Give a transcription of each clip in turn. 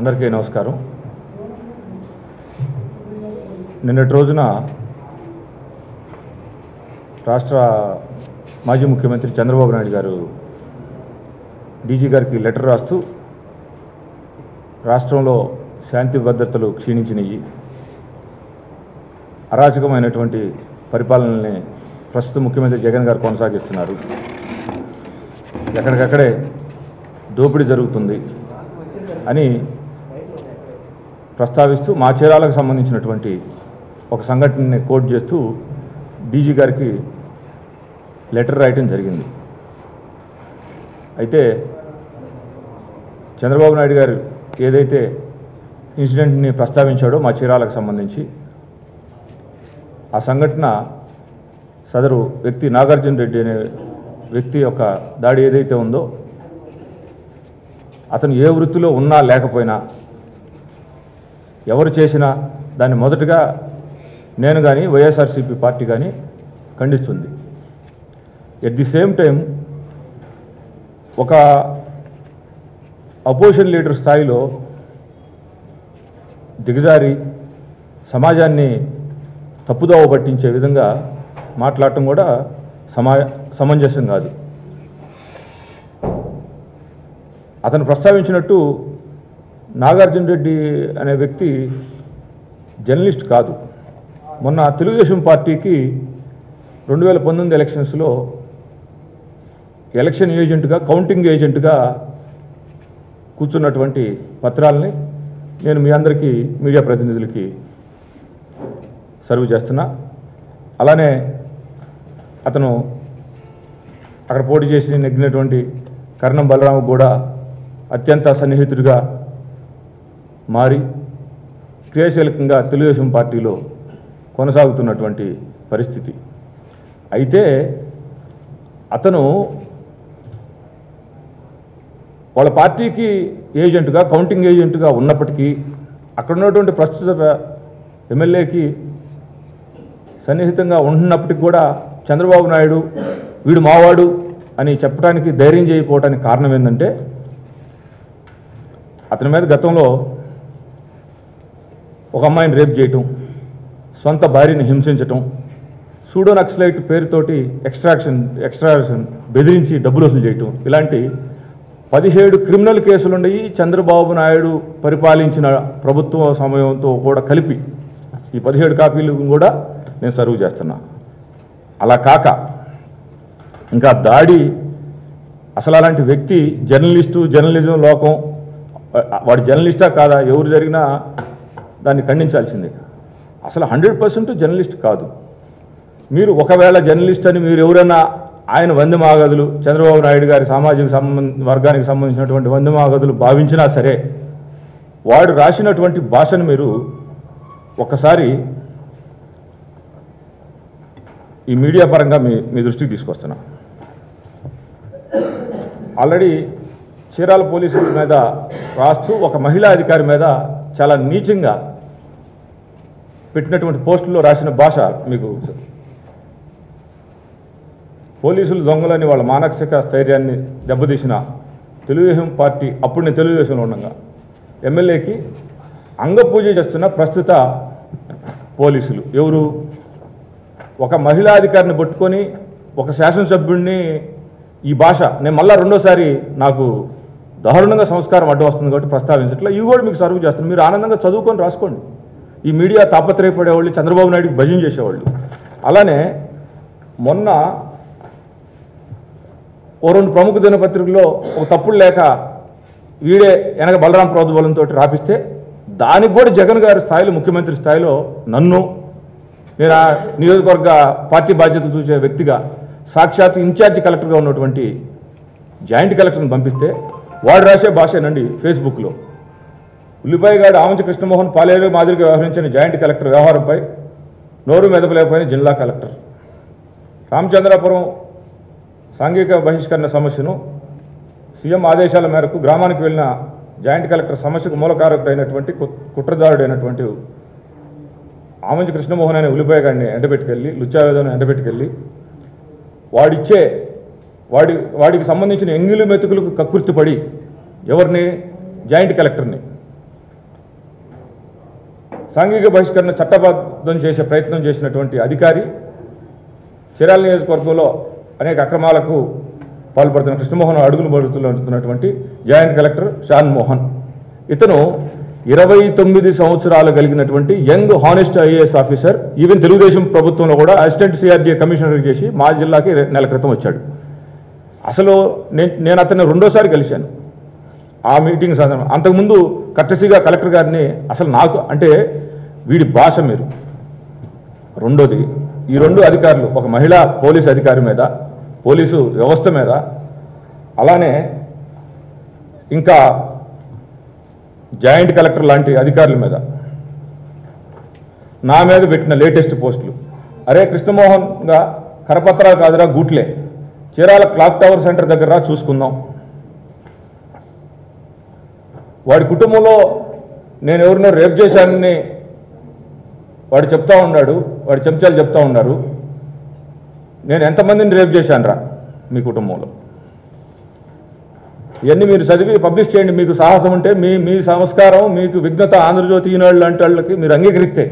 అందరికీ నమస్కారం నిన్నటి రోజున రాష్ట్ర మాజీ ముఖ్యమంత్రి చంద్రబాబు నాయుడు గారు డీజీ గారికి లెటర్ రాస్తూ రాష్ట్రంలో శాంతి భద్రతలు క్షీణించినవి అరాచకమైనటువంటి పరిపాలనని ప్రస్తుత ముఖ్యమంత్రి జగన్ గారు కొనసాగిస్తున్నారు ఎక్కడికక్కడే దోపిడీ జరుగుతుంది అని ప్రస్తావిస్తూ మా చీరాలకు సంబంధించినటువంటి ఒక సంఘటనని కోట్ చేస్తూ డీజీ గారికి లెటర్ రాయటం జరిగింది అయితే చంద్రబాబు నాయుడు గారు ఏదైతే ఇన్సిడెంట్ని ప్రస్తావించాడో మా చీరాలకు సంబంధించి ఆ సంఘటన సదరు వ్యక్తి నాగార్జున రెడ్డి అనే వ్యక్తి యొక్క దాడి ఏదైతే ఉందో అతను ఏ వృత్తిలో ఉన్నా లేకపోయినా ఎవరు చేసినా దాన్ని మొదటగా నేను కానీ వైఎస్ఆర్సీపీ పార్టీ కానీ ఖండిస్తుంది ఎట్ ది సేమ్ టైం ఒక అపోజిషన్ లీడర్ స్థాయిలో దిగజారి సమాజాన్ని తప్పుదోవ పట్టించే విధంగా మాట్లాడటం కూడా సమా సమంజసం కాదు అతను ప్రస్తావించినట్టు నాగార్జున రెడ్డి అనే వ్యక్తి జర్నలిస్ట్ కాదు మొన్న తెలుగుదేశం పార్టీకి రెండు వేల పంతొమ్మిది ఎలక్షన్స్లో ఎలక్షన్ ఏజెంట్గా కౌంటింగ్ ఏజెంట్గా కూర్చున్నటువంటి పత్రాలని నేను మీ అందరికీ మీడియా ప్రతినిధులకి సర్వ్ చేస్తున్నా అలానే అతను అక్కడ పోటీ చేసి నెగ్గినటువంటి కర్ణం బలరాము కూడా అత్యంత సన్నిహితుడిగా మారి క్రియాశీలకంగా తెలుగుదేశం పార్టీలో కొనసాగుతున్నటువంటి పరిస్థితి అయితే అతను వాళ్ళ పార్టీకి ఏజెంట్గా కౌంటింగ్ ఏజెంట్గా ఉన్నప్పటికీ అక్కడ ఉన్నటువంటి ప్రస్తుత ఎమ్మెల్యేకి సన్నిహితంగా ఉంటున్నప్పటికి కూడా చంద్రబాబు నాయుడు వీడు మావాడు అని చెప్పడానికి ధైర్యం చేయకపోవడానికి కారణం ఏంటంటే అతని మీద గతంలో ఒక అమ్మాయిని రేప్ చేయటం సొంత భార్యని హింసించటం సూడో నక్సలైట్ పేరుతోటి ఎక్స్ట్రాక్షన్ ఎక్స్ట్రాక్షన్ బెదిరించి డబ్బులు వసూలు చేయటం ఇలాంటి పదిహేడు క్రిమినల్ కేసులున్నాయి చంద్రబాబు నాయుడు పరిపాలించిన ప్రభుత్వ సమయంతో కూడా కలిపి ఈ పదిహేడు కాపీలు కూడా నేను సర్వ్ చేస్తున్నా అలా కాక ఇంకా దాడి అసలు అలాంటి వ్యక్తి జర్నలిస్టు జర్నలిజం లోకం వాడు జర్నలిస్టా కాదా ఎవరు జరిగినా దాన్ని ఖండించాల్సిందే అసలు హండ్రెడ్ పర్సెంట్ జర్నలిస్ట్ కాదు మీరు ఒకవేళ జర్నలిస్ట్ అని మీరు ఎవరైనా ఆయన వందమాగదులు చంద్రబాబు నాయుడు గారి సామాజిక సంబంధ వర్గానికి సంబంధించినటువంటి వందమాగదులు భావించినా సరే వాడు రాసినటువంటి భాషను మీరు ఒకసారి ఈ మీడియా పరంగా మీ మీ దృష్టికి తీసుకొస్తున్నా ఆల్రెడీ చీరాల పోలీసుల మీద రాస్తూ ఒక మహిళా అధికారి మీద చాలా నీచంగా పెట్టినటువంటి పోస్టుల్లో రాసిన భాష మీకు పోలీసులు దొంగలని వాళ్ళ మానసిక స్థైర్యాన్ని దెబ్బతీసిన తెలుగుదేశం పార్టీ అప్పుడు నేను తెలుగుదేశంలో ఉండగా ఎమ్మెల్యేకి అంగపూజ చేస్తున్న ప్రస్తుత పోలీసులు ఎవరు ఒక మహిళా అధికారిని పట్టుకొని ఒక శాసనసభ్యుడిని ఈ భాష నేను మళ్ళా రెండోసారి నాకు దారుణంగా సంస్కారం అడ్డు వస్తుంది కాబట్టి ప్రస్తావించట్లే ఇవి కూడా మీకు సర్వ్ చేస్తాను మీరు ఆనందంగా చదువుకొని రాసుకోండి ఈ మీడియా తాపత్రయపడేవాళ్ళు చంద్రబాబు నాయుడుకి భజన చేసేవాళ్ళు అలానే మొన్న ఓ రెండు ప్రముఖ దినపత్రికల్లో ఒక తప్పుడు లేక వీడే వెనక బలరాం ప్రోద్బలంతో రాపిస్తే దానికి కూడా జగన్ గారి స్థాయిలో ముఖ్యమంత్రి స్థాయిలో నన్ను నేను ఆ నియోజకవర్గ పార్టీ బాధ్యత చూసే వ్యక్తిగా సాక్షాత్ ఇన్ఛార్జి కలెక్టర్గా ఉన్నటువంటి జాయింట్ కలెక్టర్ని పంపిస్తే వాడు రాసే భాషేనండి ఫేస్బుక్లో ఉల్లిపాయగాడు ఆమంచి కృష్ణమోహన్ పాలేరు మాదిరిగా వ్యవహరించిన జాయింట్ కలెక్టర్ వ్యవహారంపై నోరు మెదపలేకపోయిన జిల్లా కలెక్టర్ రామచంద్రాపురం సాంఘిక బహిష్కరణ సమస్యను సీఎం ఆదేశాల మేరకు గ్రామానికి వెళ్ళిన జాయింట్ కలెక్టర్ సమస్యకు మూలకారకుడైనటువంటి కు- కుట్రదారుడైనటువంటి ఆమంచి కృష్ణమోహన్ అనే ఉల్లిపాయగాడిని ఎండబెట్టుకెళ్ళి లుచ్చావేదను ఎండబెట్టుకెళ్ళి వాడిచ్చే వాడి వాడికి సంబంధించిన ఎంగిలి మెతుకులకు కక్కుర్తిపడి ఎవరిని జాయింట్ కలెక్టర్ని సాంఘిక బహిష్కరణ చట్టబద్ధం చేసే ప్రయత్నం చేసినటువంటి అధికారి చీరాల నియోజకవర్గంలో అనేక అక్రమాలకు పాల్పడుతున్న కృష్ణమోహన్ అడుగులు పడుతున్నటువంటి జాయింట్ కలెక్టర్ షాన్ మోహన్ ఇతను ఇరవై తొమ్మిది సంవత్సరాలు కలిగినటువంటి young honest IAS officer even Telugu Desam ప్రభుత్వంలో కూడా అసిస్టెంట్ సిఆర్డీఏ కమిషనర్ చేసి మా జిల్లాకి రె- నెల క్రితం వచ్చాడు అసలు నేను నేను అతన్ని రెండోసారి కలిశాను ఆ మీటింగ్ సందర్భం అంతకుముందు కట్టసిగా కలెక్టర్ గారిని అసలు నాకు అంటే వీడి భాష మీరు రెండోది ఈ రెండు అధికారులు ఒక మహిళా పోలీసు అధికారి మీద పోలీసు వ్యవస్థ మీద అలానే ఇంకా జాయింట్ కలెక్టర్ లాంటి అధికారుల మీద నా మీద పెట్టిన లేటెస్ట్ పోస్టులు అరే కృష్ణమోహన్గా కరపత్రాలు కాదురా గూట్లే చీరాల క్లాక్ టవర్ సెంటర్ దగ్గర రా చూసుకుందాం వాడి కుటుంబంలో నేను ఎవరినో రేప్ చేశానని వాడు చెప్తా ఉన్నాడు వాడి చెంచాలు చెప్తా ఉన్నారు నేను ఎంతమందిని రేప్ చేశానురా మీ కుటుంబంలో ఇవన్నీ మీరు చదివి పబ్లిష్ చేయండి మీకు సాహసం ఉంటే మీ మీ సంస్కారం మీకు విఘ్నత ఆంధ్రజ్యోతి ఈనాడు లాంటి వాళ్ళకి మీరు అంగీకరిస్తే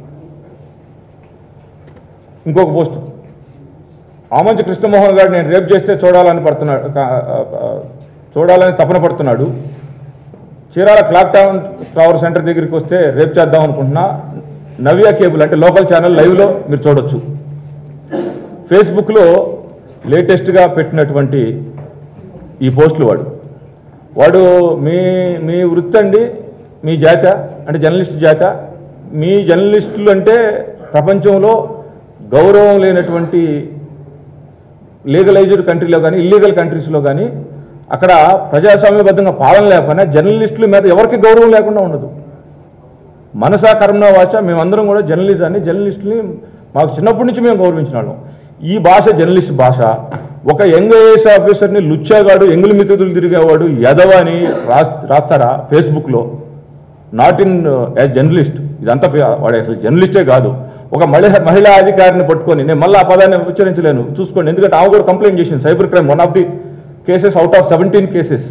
ఇంకొక పోస్ట్ ఆమంచి కృష్ణమోహన్ గారు నేను రేప్ చేస్తే చూడాలని పడుతున్నాడు కా- ఆ, ఆ, చూడాలని తపన పడుతున్నాడు Chirala clock town tower centre దగ్గరికి వస్తే రేప్ చేద్దాం అనుకుంటున్నా నవ్య కేబుల్ అంటే లోకల్ ఛానల్ లైవ్లో మీరు చూడొచ్చు ఫేస్బుక్లో లేటెస్ట్గా పెట్టినటువంటి ఈ పోస్టులు వాడు వాడు మీ మీ వృత్తి అండి మీ జాత అంటే జర్నలిస్ట్ జాత మీ జర్నలిస్టులు అంటే ప్రపంచంలో గౌరవం లేనటువంటి లీగలైజ్డ్ కంట్రీలో కానీ ఇల్లీగల్ కంట్రీస్లో కానీ అక్కడ ప్రజాస్వామ్యబద్ధంగా పాలన లేకపోయినా జర్నలిస్టుల మీద ఎవరికి గౌరవం లేకుండా ఉండదు మనసా కర్మ వాచ మేమందరం కూడా జర్నలిజాన్ని జర్నలిస్టుని మాకు చిన్నప్పటి నుంచి మేము గౌరవించిన వాళ్ళం ఈ భాష జర్నలిస్ట్ భాష ఒక యంగ్ ఐఏఎస్ ఆఫీసర్ని లుచ్చాగాడు ఎంగులు మిత్రులు తిరిగేవాడు యదవ అని రా- రాస్తాడా ఫేస్బుక్లో నాట్ ఇన్ యాజ్ జర్నలిస్ట్ ఇదంతా ఫే- వాడు అసలు జర్నలిస్టే కాదు ఒక మహిళ మహిళా అధికారిని పట్టుకొని నేను మళ్ళీ ఆ పదాన్ని ఉచ్చరించలేను చూసుకోండి ఎందుకంటే ఆమె కూడా కంప్లైంట్ చేసింది cyber crime one of the cases out of seventeen cases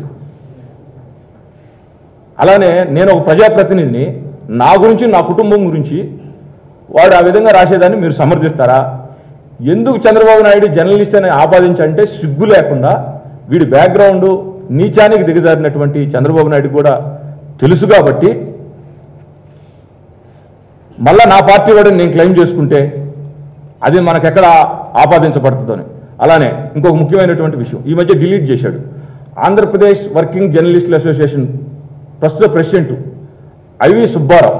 అలానే నేను ఒక ప్రజాప్రతినిధిని నా గురించి నా కుటుంబం గురించి వాడు ఆ విధంగా రాసేదాన్ని మీరు సమర్థిస్తారా ఎందుకు చంద్రబాబు నాయుడు జర్నలిస్ట్ అని ఆపాదించంటే సిగ్గు లేకుండా వీడి బ్యాక్గ్రౌండ్ నీచానికి దిగజారినటువంటి చంద్రబాబు నాయుడు కూడా తెలుసు కాబట్టి మళ్ళా నా పార్టీ వాడిని నేను క్లెయిమ్ చేసుకుంటే అది మనకెక్కడ ఆపాదించబడుతుందని అలానే ఇంకొక ముఖ్యమైనటువంటి విషయం ఈ మధ్య డిలీట్ చేశాడు ఆంధ్రప్రదేశ్ వర్కింగ్ జర్నలిస్టుల అసోసియేషన్ ప్రస్తుత ప్రెసిడెంట్ ఐవి సుబ్బారావు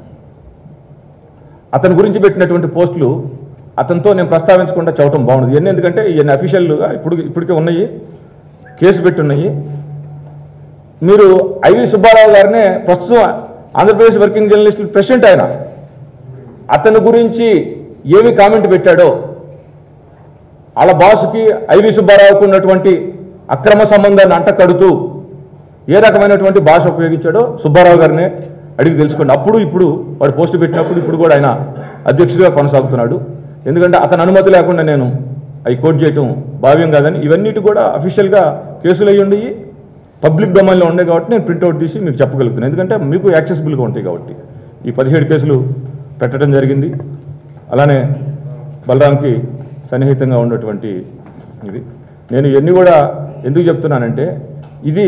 అతని గురించి పెట్టినటువంటి పోస్టులు అతనితో నేను ప్రస్తావించకుండా చదవటం బాగుండదు ఇవన్నీ ఎందుకంటే ఇవన్నీ అఫీషియల్గా ఇప్పుడు ఇప్పటికే ఉన్నాయి కేసు పెట్టున్నాయి మీరు ఐవి సుబ్బారావు గారినే ప్రస్తుతం ఆంధ్రప్రదేశ్ వర్కింగ్ జర్నలిస్టుల ప్రెసిడెంట్ ఆయన అతని గురించి ఏమి కామెంట్ పెట్టాడో వాళ్ళ బాసుకి ఐవి సుబ్బారావుకు ఉన్నటువంటి అక్రమ సంబంధాన్ని అంటకడుతూ ఏ రకమైనటువంటి భాష ఉపయోగించాడో సుబ్బారావు గారినే అడిగి తెలుసుకోండి అప్పుడు ఇప్పుడు వాడు పోస్ట్ పెట్టినప్పుడు ఇప్పుడు కూడా ఆయన అధ్యక్షుడిగా కొనసాగుతున్నాడు ఎందుకంటే అతని అనుమతి లేకుండా నేను అవి కోట్ చేయటం భావ్యం కాదని ఇవన్నిటి కూడా అఫీషియల్గా కేసులు అయ్యి ఉండి పబ్లిక్ డొమైన్లో ఉండే కాబట్టి నేను ప్రింట్అవుట్ తీసి మీకు చెప్పగలుగుతున్నాను ఎందుకంటే మీకు యాక్సెసిబుల్గా ఉంటాయి కాబట్టి ఈ పదిహేడు కేసులు పెట్టడం జరిగింది అలానే బలరాంకి సన్నిహితంగా ఉన్నటువంటి ఇది నేను ఇవన్నీ కూడా ఎందుకు చెప్తున్నానంటే ఇది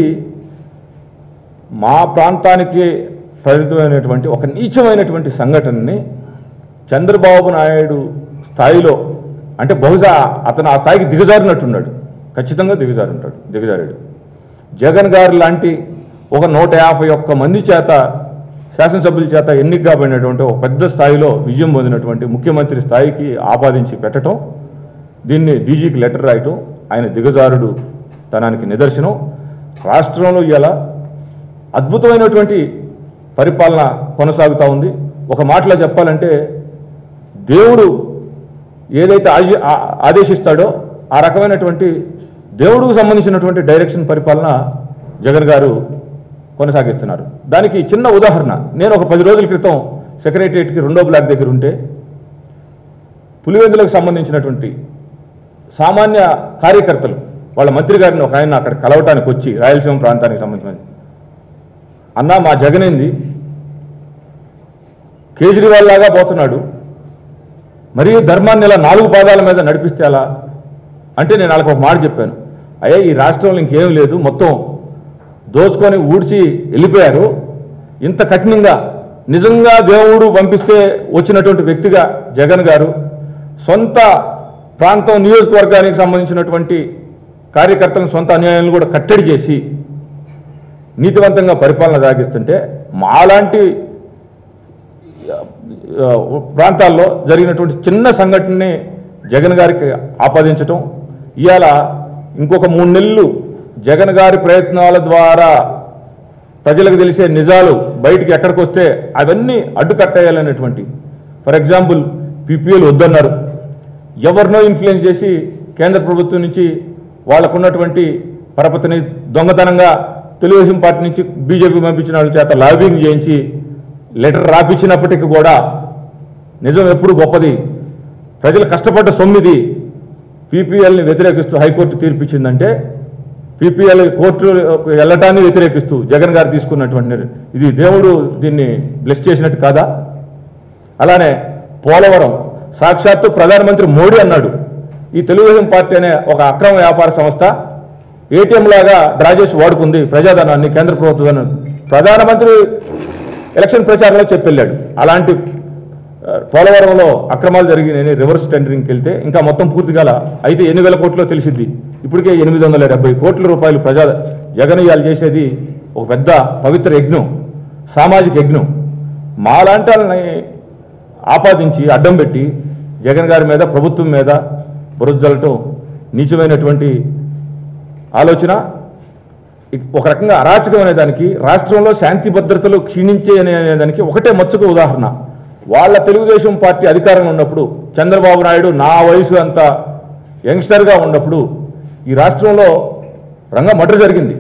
మా ప్రాంతానికి పరిమితమైనటువంటి ఒక నీచమైనటువంటి సంఘటనని చంద్రబాబు నాయుడు స్థాయిలో అంటే బహుశా అతను ఆ స్థాయికి దిగజారినట్టున్నాడు ఖచ్చితంగా దిగజారి ఉంటాడు దిగజారాడు జగన్ గారు లాంటి ఒక నూట యాభై ఒక్క మంది చేత శాసనసభ్యుల చేత ఎన్నిక కాబడినటువంటి ఒక పెద్ద స్థాయిలో విజయం పొందినటువంటి ముఖ్యమంత్రి స్థాయికి ఆపాదించి పెట్టడం దీన్ని డీజీకి లెటర్ రాయటం ఆయన దిగజారుడు తనానికి నిదర్శనం రాష్ట్రంలో ఇలా అద్భుతమైనటువంటి పరిపాలన కొనసాగుతూ ఉంది ఒక మాటలో చెప్పాలంటే దేవుడు ఏదైతే ఆజ- ఆ- ఆదేశిస్తాడో ఆ రకమైనటువంటి దేవుడికి సంబంధించినటువంటి డైరెక్షన్ పరిపాలన జగన్ గారు కొనసాగిస్తున్నారు దానికి చిన్న ఉదాహరణ నేను ఒక పది రోజుల క్రితం సెక్రటరియట్కి రెండో బ్లాక్ దగ్గర ఉంటే పులివెందులకు సంబంధించినటువంటి సామాన్య కార్యకర్తలు వాళ్ళ మంత్రి గారిని ఒక ఆయన అక్కడ కలవటానికి వచ్చి రాయలసీమ ప్రాంతానికి సంబంధించిన అన్నా మా జగనేంది కేజ్రీవాల్ లాగా పోతున్నాడు మరియు ధర్మాన్ని ఇలా నాలుగు పాదాల మీద నడిపిస్తే అలా అంటే నేను వాళ్ళకి ఒక మాట చెప్పాను అయ్యా ఈ రాష్ట్రంలో ఇంకేం లేదు మొత్తం దోచుకొని ఊడ్చి వెళ్ళిపోయారు ఇంత కఠినంగా నిజంగా దేవుడు పంపిస్తే వచ్చినటువంటి వ్యక్తిగా జగన్ గారు సొంత ప్రాంతం నియోజకవర్గానికి సంబంధించినటువంటి కార్యకర్తలను సొంత అన్యాయాలను కూడా కట్టడి చేసి నీతివంతంగా పరిపాలన సాగిస్తుంటే మాలాంటి ఆ, ప్రాంతాల్లో జరిగినటువంటి చిన్న సంఘటనని జగన్ గారికి ఆపాదించటం ఇవాళ ఇంకొక మూడు నెలలు జగన్ గారి ప్రయత్నాల ద్వారా ప్రజలకు తెలిసే నిజాలు బయటికి ఎక్కడికి వస్తే అవన్నీ అడ్డుకట్టేయాలనేటువంటి ఫర్ ఎగ్జాంపుల్ పీపీఎల్ వద్దన్నారు ఎవరినో ఇన్ఫ్లుయెన్స్ చేసి కేంద్ర ప్రభుత్వం నుంచి వాళ్ళకున్నటువంటి పరపతిని దొంగతనంగా తెలుగుదేశం పార్టీ నుంచి బీజేపీ పంపించిన వాళ్ళ చేత లాబింగ్ చేయించి లెటర్ రాపించినప్పటికీ కూడా నిజం ఎప్పుడు గొప్పది ప్రజలు కష్టపడ్డ సొమ్మిది పీపీఎల్ని వ్యతిరేకిస్తూ హైకోర్టు తీర్పిచ్చిందంటే పీపీఎల్ కోర్టు వెళ్ళటాన్ని వ్యతిరేకిస్తూ జగన్ గారు తీసుకున్నటువంటి నిర్ణయం. ఇది దేవుడు దీన్ని బ్లెస్ చేసినట్టు కాదా అలానే పోలవరం సాక్షాత్తు ప్రధానమంత్రి మోడీ అన్నాడు ఈ తెలుగుదేశం పార్టీ అనే ఒక అక్రమ వ్యాపార సంస్థ ఏటీఎం లాగా డ్రా చేసి వాడుకుంది ప్రజాధనాన్ని కేంద్ర ప్రభుత్వాన్ని ప్రధానమంత్రి ఎలక్షన్ ప్రచారంలో చెప్పెళ్ళాడు అలాంటి ఆ, పోలవరంలో అక్రమాలు జరిగినాయని రివర్స్ టెండరింగ్కి వెళ్తే ఇంకా మొత్తం పూర్తి కాల అయితే ఎన్ని వేల కోట్లో తెలిసిద్ది ఇప్పటికే ఎనిమిది వందల డెబ్బై కోట్ల రూపాయలు ప్రజా జగన్ ఇవాళ చేసేది ఒక పెద్ద పవిత్ర యజ్ఞం సామాజిక యజ్ఞం మాలాంటి వాళ్ళని ఆపాదించి అడ్డం పెట్టి జగన్ గారి మీద ప్రభుత్వం మీద బురజల్లటం నీచమైనటువంటి ఆలోచన ఇ- ఒక రకంగా అరాచకం అనే దానికి రాష్ట్రంలో శాంతి భద్రతలు క్షీణించే అనే దానికి ఒకటే మచ్చుకు ఉదాహరణ వాళ్ళ తెలుగుదేశం పార్టీ అధికారంలో ఉన్నప్పుడు చంద్రబాబు నాయుడు నా వయసు అంత యంగ్స్టర్గా ఉన్నప్పుడు ఈ రాష్ట్రంలో రంగ మర్డర్ జరిగింది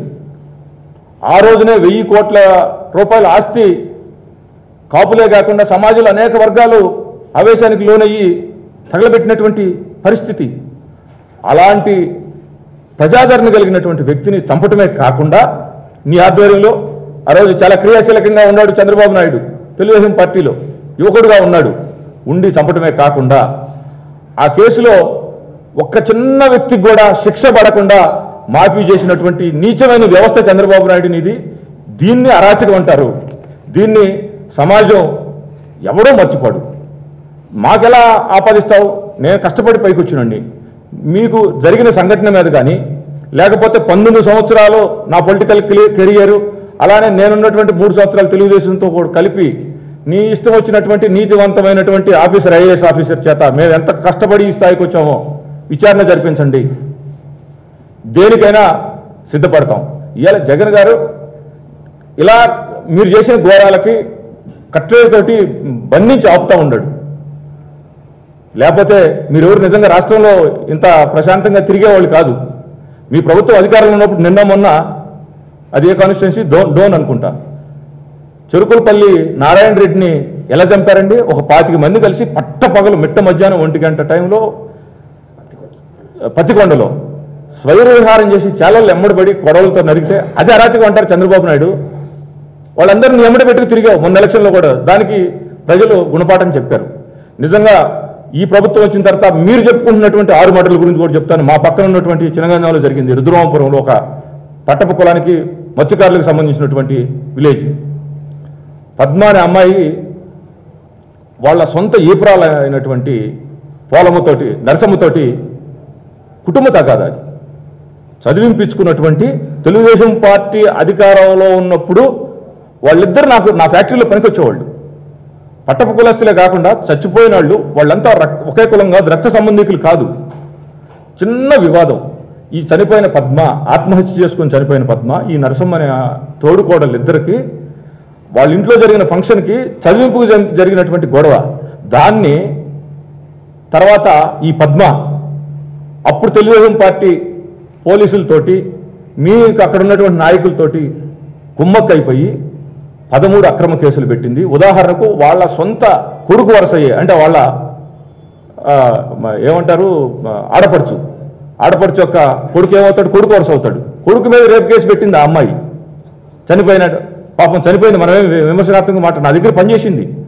ఆ రోజునే వెయ్యి కోట్ల రూపాయల ఆస్తి కాపులే కాకుండా సమాజంలో అనేక వర్గాలు ఆవేశానికి లోనయ్యి తగలబెట్టినటువంటి పరిస్థితి అలాంటి ప్రజాదరణ కలిగినటువంటి వ్యక్తిని చంపటమే కాకుండా నీ ఆధ్వర్యంలో ఆ రోజు చాలా క్రియాశీలకంగా ఉన్నాడు చంద్రబాబు నాయుడు తెలుగుదేశం పార్టీలో యువకుడుగా ఉన్నాడు ఉండి చంపటమే కాకుండా ఆ కేసులో ఒక్క చిన్న వ్యక్తికి కూడా శిక్ష పడకుండా మాఫీ చేసినటువంటి నీచమైన వ్యవస్థ చంద్రబాబు నాయుడు ఇది దీన్ని అరాచకం అంటారు దీన్ని సమాజం ఎవడో మర్చిపోడు మాకెలా ఆపాదిస్తావు నేను కష్టపడి పైకి వచ్చినండి మీకు జరిగిన సంఘటన మీద కానీ లేకపోతే పంతొమ్మిది సంవత్సరాలు నా పొలిటికల్ కెరియర్ అలానే నేనున్నటువంటి మూడు సంవత్సరాలు తెలుగుదేశంతో కూడా కలిపి నీ ఇష్టం వచ్చినటువంటి నీతివంతమైనటువంటి ఆఫీసర్ ఐఏఎస్ ఆఫీసర్ చేత మేము ఎంత కష్టపడి ఈ స్థాయికి వచ్చామో విచారణ జరిపించండి దేనికైనా సిద్ధపడతాం ఇవాళ జగన్ గారు ఇలా మీరు చేసిన ఘోరాలకి కట్టెలతోటి బంధించి ఆపుతా ఉన్నాడు లేకపోతే మీరెవరు నిజంగా రాష్ట్రంలో ఇంత ప్రశాంతంగా తిరిగేవాళ్ళు కాదు మీ ప్రభుత్వం అధికారంలో ఉన్నప్పుడు నిన్న మొన్న అది ఏ కాన్స్టిట్యున్సీ డోన్ డోన్ అనుకుంటా చెరుకులపల్లి నారాయణ రెడ్డిని ఎలా చంపారండి ఒక పాతిక మంది కలిసి పట్ట పగలు మిట్ట మధ్యాహ్నం ఒంటి గంట టైంలో పత్తికొండలో స్వైర విహారం చేసి చాలలు ఎమ్మడిపడి గొడవలతో నరిగితే అదే అరాచకం అంటారు చంద్రబాబు నాయుడు వాళ్ళందరినీ ఎమ్మడి పెట్టుకు తిరిగావు మొన్న ఎలక్షన్లో కూడా దానికి ప్రజలు గుణపాఠం చెప్పారు నిజంగా ఈ ప్రభుత్వం వచ్చిన తర్వాత మీరు చెప్పుకుంటున్నటువంటి ఆరు మటల గురించి కూడా చెప్తాను మా పక్కన ఉన్నటువంటి చినగంజంలో జరిగింది రుద్రవామపురంలో ఒక పట్టపు కులానికి మత్స్యకారులకు సంబంధించినటువంటి విలేజ్ పద్మ అనే అమ్మాయి వాళ్ళ సొంత ఈపురాలైనటువంటి పోలమ్మతోటి నరసమ్మతోటి కుటుంబ తగాదా అది చదివింపించుకున్నటువంటి తెలుగుదేశం పార్టీ అధికారంలో ఉన్నప్పుడు వాళ్ళిద్దరు నాకు నా ఫ్యాక్టరీలో పనికొచ్చేవాళ్ళు పట్టపు కులస్తులే కాకుండా చచ్చిపోయిన వాళ్ళు వాళ్ళంతా రక్- ఒకే కులం కాదు రక్త సంబంధికులు కాదు చిన్న వివాదం ఈ చనిపోయిన పద్మ ఆత్మహత్య చేసుకుని చనిపోయిన పద్మ ఈ నరసమ్మ అనే ఆ తోడుకోడలు ఇద్దరికి వాళ్ళ ఇంట్లో జరిగిన ఫంక్షన్కి చదివింపుకు జరి- జరిగినటువంటి గొడవ దాన్ని తర్వాత ఈ పద్మ అప్పుడు తెలుగుదేశం పార్టీ పోలీసులతోటి మీకు అక్కడ ఉన్నటువంటి నాయకులతోటి కుమ్మక్కైపోయి పదమూడు అక్రమ కేసులు పెట్టింది ఉదాహరణకు వాళ్ళ సొంత కొడుకు వరసయ్యే అంటే వాళ్ళ ఆ, మ- ఏమంటారు ఆ, ఆడపడుచు ఆడపడుచు యొక్క కొడుకు ఏమవుతాడు కొడుకు వరుస అవుతాడు కొడుకు మీద రేపు కేసు పెట్టింది ఆ అమ్మాయి చనిపోయినాడు పాపం చనిపోయింది మనమే విమర్శనాత్మకంగా మాట నా దగ్గర పనిచేసింది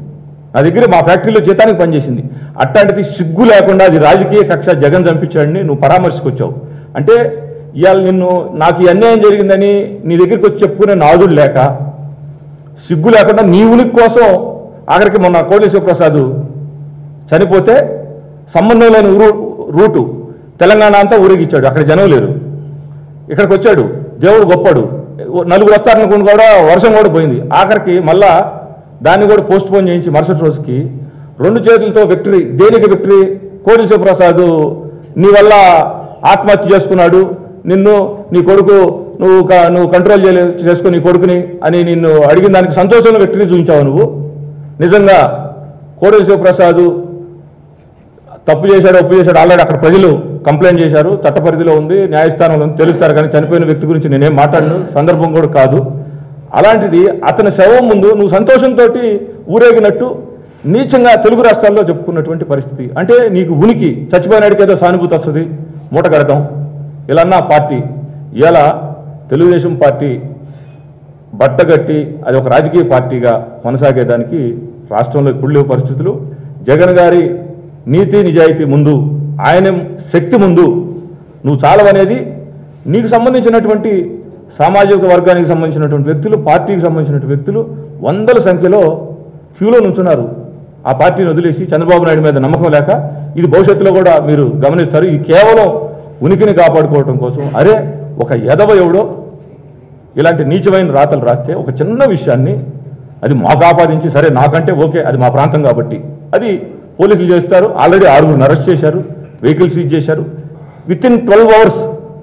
నా దగ్గర మా ఫ్యాక్టరీలో జీతానికి పనిచేసింది అట్లాంటిది సిగ్గు లేకుండా అది రాజకీయ కక్ష జగన్ చంపించాడని నువ్వు పరామర్శకొచ్చావు అంటే ఇవాళ నిన్ను నాకు ఈ అన్యాయం జరిగిందని నీ దగ్గరికి వచ్చి చెప్పుకునే నాదుడు లేక సిగ్గు లేకుండా నీ ఉనికి కోసం ఆఖరికి మొన్న కోడి శివప్రసాద్ చనిపోతే సంబంధం లేని ఊరు రూటు తెలంగాణ అంతా ఊరేగిచ్చాడు అక్కడ జనం లేరు ఇక్కడికి వచ్చాడు దేవుడు గొప్పడు నలుగురు వస్తారనుకుని కూడా వర్షం కూడా పోయింది ఆఖరికి మళ్ళా దాన్ని కూడా పోస్ట్ పోన్ చేయించి మరుసటి రోజుకి రెండు చేతులతో విక్టరీ దేనికి విక్టరీ కోడి శివప్రసాద్ నీ వల్ల ఆత్మహత్య చేసుకున్నాడు నిన్ను నీ కొడుకు నువ్వు క- నువ్వు కంట్రోల్ చేయలే చేసుకుని నీ కొడుకుని అని నిన్ను అడిగిన దానికి సంతోషంలో విక్టరీ చూపించావు నువ్వు నిజంగా కోడెల శివప్రసాద్ తప్పు చేశాడు ఒప్పు చేశాడు ఆల్రెడీ అక్కడ ప్రజలు కంప్లైంట్ చేశారు చట్ట పరిధిలో ఉంది న్యాయస్థానంలో ఉంది తెలుస్తారు కానీ చనిపోయిన వ్యక్తి గురించి నేనేం మాట్లాడను సందర్భం కూడా కాదు అలాంటిది అతని శవం ముందు నువ్వు సంతోషంతో ఊరేగినట్టు నీచంగా తెలుగు రాష్ట్రాల్లో చెప్పుకున్నటువంటి పరిస్థితి అంటే నీకు ఉనికి చచ్చిపోయినాడికి ఏదో సానుభూతి వస్తుంది మూట కడతాం ఇలా అన్న పార్టీ ఇలా తెలుగుదేశం పార్టీ బట్టగట్టి అది ఒక రాజకీయ పార్టీగా కొనసాగేదానికి రాష్ట్రంలో ఇప్పుడు లేవు పరిస్థితులు జగన్ గారి నీతి నిజాయితీ ముందు ఆయన శక్తి ముందు నువ్వు చాలవనేది నీకు సంబంధించినటువంటి సామాజిక వర్గానికి సంబంధించినటువంటి వ్యక్తులు పార్టీకి సంబంధించినటువంటి వ్యక్తులు వందల సంఖ్యలో క్యూలో నుంచున్నారు ఆ పార్టీని వదిలేసి చంద్రబాబు నాయుడు మీద నమ్మకం లేక ఇది భవిష్యత్తులో కూడా మీరు గమనిస్తారు ఇది కేవలం ఉనికిని కాపాడుకోవడం కోసం అరే ఒక ఎదవ ఎవడో ఇలాంటి నీచమైన రాతలు రాస్తే ఒక చిన్న విషయాన్ని అది మాకు ఆపాదించి సరే నాకంటే ఓకే అది మా ప్రాంతం కాబట్టి అది పోలీసులు చేస్తారు ఆల్రెడీ ఆరుగురిని అరెస్ట్ చేశారు వెహికల్ సీజ్ చేశారు విత్ ఇన్ ట్వెల్వ్ అవర్స్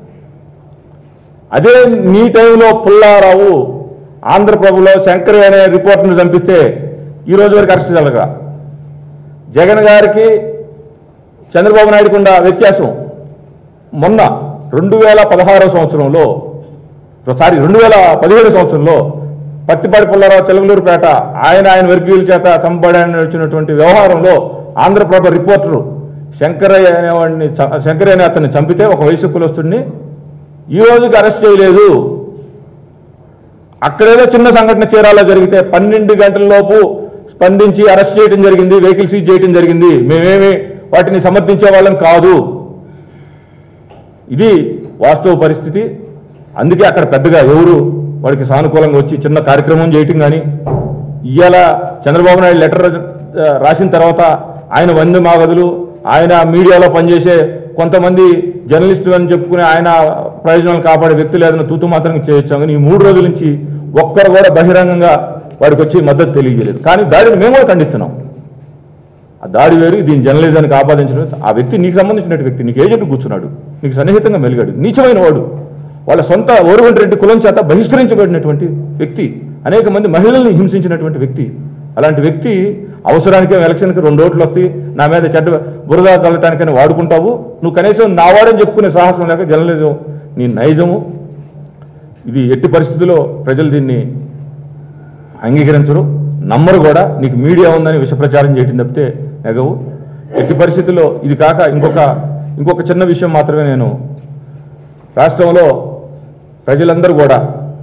అదే నీ టైంలో పుల్లారావు ఆంధ్రప్రభలో శంకర్ అనే రిపోర్ట్ను చంపిస్తే ఈ రోజు వరకు అరెస్ట్ జరగరా జగన్ గారికి చంద్రబాబు నాయుడుకు ఉన్న వ్యత్యాసం మొన్న రెండు వేల పదహారో సంవత్సరంలో సారీ రెండు వేల పదిహేడు సంవత్సరంలో పత్తిపాటి పుల్లారావు చెలగలూరుపేట ఆయన ఆయన వర్గీయుల చేత చంపబడని వచ్చినటువంటి వ్యవహారంలో ఆంధ్రప్రభ రిపోర్టరు శంకరయ్య అనేవాడిని చ- శంకరయ్య అనే అతన్ని చంపితే ఒక వయసు కులస్తుడిని ఈ రోజుకి అరెస్ట్ చేయలేదు అక్కడేదో చిన్న సంఘటన చీరాలో జరిగితే పన్నెండు గంటల లోపు స్పందించి అరెస్ట్ చేయడం జరిగింది వెహికల్ సీజ్ చేయడం జరిగింది మేమేమి వాటిని సమర్థించే వాళ్ళం కాదు ఇది వాస్తవ పరిస్థితి అందుకే అక్కడ పెద్దగా ఎవరు వాడికి సానుకూలంగా వచ్చి చిన్న కార్యక్రమం చేయటం కానీ ఇవాళ చంద్రబాబు నాయుడు లెటర్ ఆ, రాసిన తర్వాత ఆయన వంద మాగదులు ఆయన మీడియాలో పనిచేసే కొంతమంది జర్నలిస్టులు అని చెప్పుకుని ఆయన ప్రయోజనాలు కాపాడే వ్యక్తులు ఏదైనా తూతు మాత్రం చేయొచ్చాం కానీ ఈ మూడు రోజుల నుంచి ఒక్కరు కూడా బహిరంగంగా వాడికి వచ్చి మద్దతు తెలియజేయలేదు కానీ దాడిని మేము కూడా ఖండిస్తున్నాం ఆ దాడి వేరు దీని జర్నలిజానికి ఆపాదించడం ఆ వ్యక్తి నీకు సంబంధించిన వ్యక్తి నీకు ఏజెంట్ కూర్చున్నాడు నీకు సన్నిహితంగా మెలిగాడు నీచమైన వాడు వాళ్ళ సొంత ఓరుగంటి రెడ్డి కులం చేత బహిష్కరించబడినటువంటి వ్యక్తి అనేక మంది మహిళల్ని హింసించినటువంటి వ్యక్తి అలాంటి వ్యక్తి అవసరానికి ఎలక్షన్కి రెండు ఓట్లు వస్తాయి నా మీద చెడ్డ బురద చల్లటానికని వాడుకుంటావు నువ్వు కనీసం నా వాడని చెప్పుకునే సాహసం లేక జర్నలిజం నీ నైజము ఇది ఎట్టి పరిస్థితుల్లో ప్రజలు దీన్ని అంగీకరించరు నమ్మరు కూడా నీకు మీడియా ఉందని విష ప్రచారం చేయటం తప్పితే ఎగవు ఎట్టి పరిస్థితుల్లో ఇది కాక ఇంకొక ఇంకొక చిన్న విషయం మాత్రమే నేను రాష్ట్రంలో ప్రజలందరూ కూడా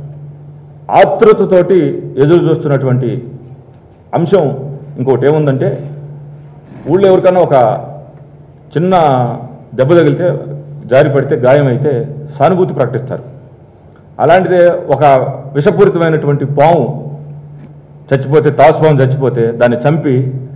ఆతృతతోటి ఎదురు చూస్తున్నటువంటి అంశం ఇంకోటి ఏముందంటే ఊళ్ళో ఎవరికైనా ఒక చిన్న దెబ్బ తగిలితే జారి పడితే గాయమైతే సానుభూతి ప్రకటిస్తారు అలాంటిదే ఒక విషపూరితమైనటువంటి పాము చచ్చిపోతే తాసుపాము చచ్చిపోతే దాన్ని చంపి